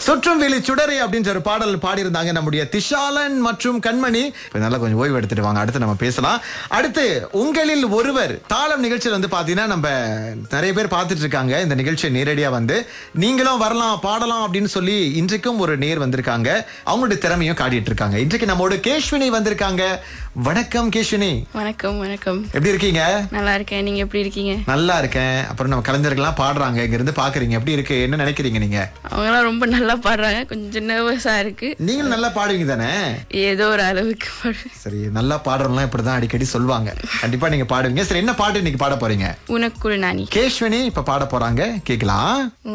சுற்றும் வெளி சுடரை அப்படின்ற ஒரு பாடல் பாடியிருந்தாங்க நம்முடைய திஷாலன் மற்றும் கண்மணி இப்ப நல்லா கொஞ்சம் ஓய்வு எடுத்துட்டு வாங்க அடுத்து நம்ம பேசலாம் அடுத்து உங்களில் ஒருவர் தாளம் நிகழ்ச்சியில் வந்து பாத்தீங்கன்னா நம்ம நிறைய பேர் பார்த்துட்டு இருக்காங்க இந்த நிகழ்ச்சியை நேரடியா வந்து நீங்களும் வரலாம் பாடலாம் அப்படின்னு சொல்லி இன்றைக்கும் ஒரு நேர் வந்திருக்காங்க அவங்களுடைய திறமையும் காட்டிட்டு இருக்காங்க இன்றைக்கு நம்மோட கேஷ்வினி வந்திருக்காங்க வணக்கம் கேஷ்வினி வணக்கம் வணக்கம் எப்படி இருக்கீங்க நல்லா இருக்கேன் நீங்க எப்படி இருக்கீங்க நல்லா இருக்கேன் அப்புறம் நம்ம கலைஞர்கள்லாம் பாடுறாங்க இங்க இருந்து பாக்குறீங்க எப்படி இருக்கு என்ன நினைக்கிறீங்க நீங்க அவங்களாம் ரொம்ப நல்லா பாடுறாங்க கொஞ்சம் நர்வஸா இருக்கு நீங்களும் நல்லா பாடுவீங்க தானே ஏதோ ஒரு அளவுக்கு பாடுவேன் சரி நல்லா பாடுறவங்களாம் இப்படிதான் அடிக்கடி சொல்லுவாங்க கண்டிப்பா நீங்க பாடுவீங்க சரி என்ன பாட்டு இன்னைக்கு பாட போறீங்க உனக்குள் நானி கேஷ்வனி இப்ப பாட போறாங்க கேக்கலாம்